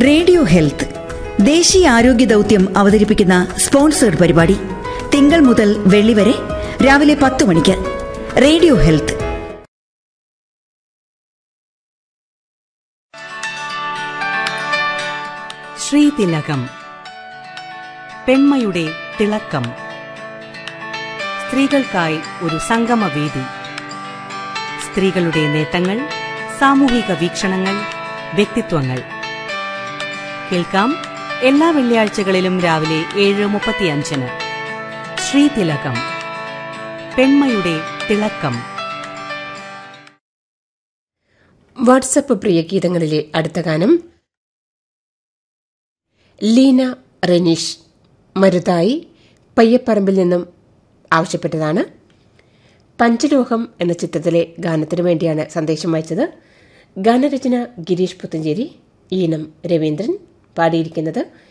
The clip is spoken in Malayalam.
റേഡിയോ ഹെൽത്ത് ദേശീയ ആരോഗ്യ ദൗത്യം അവതരിപ്പിക്കുന്ന സ്പോൺസേഡ് പരിപാടി തിങ്കൾ മുതൽ വെള്ളി വരെ രാവിലെ പത്ത് മണിക്ക് റേഡിയോ ഹെൽത്ത് ശ്രീതിലകം പെൺമയുടെ തിളക്കം സ്ത്രീകൾക്കായി ഒരു സംഗമവേദി സ്ത്രീകളുടെ നേട്ടങ്ങൾ സാമൂഹിക വീക്ഷണങ്ങൾ വ്യക്തിത്വങ്ങൾ കേൾക്കാം എല്ലാ വെള്ളിയാഴ്ചകളിലും രാവിലെ ഏഴ് മുപ്പത്തിയഞ്ചിന് ശ്രീതിലകം പെൺമയുടെ തിളക്കം വാട്സപ്പ് പ്രിയ ഗീതങ്ങളിലെ അടുത്ത ഗാനം ലീന റെനീഷ് മരുതായി പയ്യപ്പറമ്പിൽ നിന്നും ആവശ്യപ്പെട്ടതാണ് പഞ്ചലോഹം എന്ന ചിത്രത്തിലെ ഗാനത്തിനു വേണ്ടിയാണ് സന്ദേശം അയച്ചത് ഗാനരചന ഗിരീഷ് പുത്തഞ്ചേരി ഈണം രവീന്ദ്രൻ പാടിയിരിക്കുന്നത്